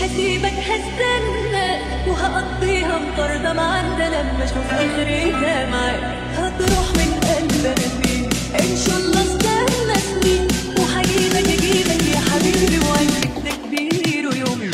هسيبك هستنى وهقضيها مطاردة معانا لما اشوف اخرتها معاك هتروح من قلبي انا فين ان شاء الله استنى سنين وهجيبك اجيبك يا حبيبي وعندك تكبير ويوم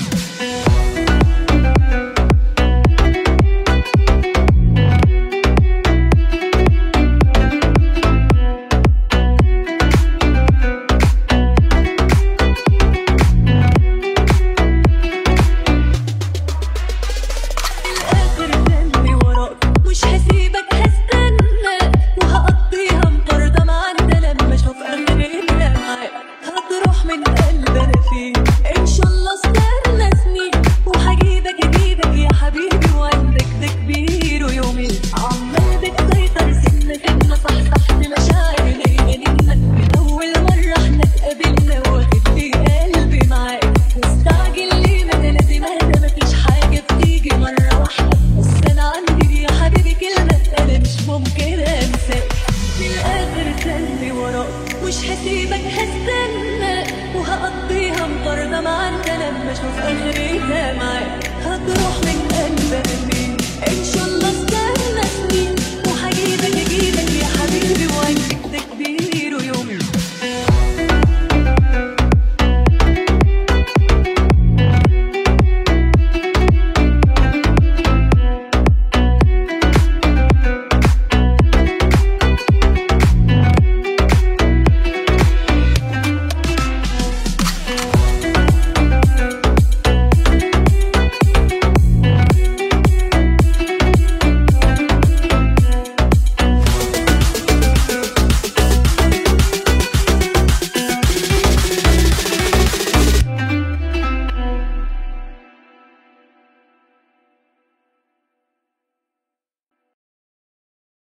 الاخر تاني وراك مش هسيبك هستنى وهقضيها مطاردة معانا لما اشوف اخرتها معاك هتروح من قلبي انا فين ان شاء الله استنى سنين وهجيبك اجيبك يا حبيبي وعندك تكبير ويومين عمال بتسيطر سنة سنة صحصحت مشاعري ليا منك من اول مرة احنا اتقابلنا واخد في قلبي معاك مستعجل ليه ما انا لازم اهدى مفيش حاجة بتيجي مرة واحدة بس انا عندي يا حبيبي كلمة انا مش ممكن انساك في الاخر تاني وراك مش هسيبك هستنى وهقضيها مطاردة معانا لما اشوف اخرتها معاك هتروح من قلبي انا فين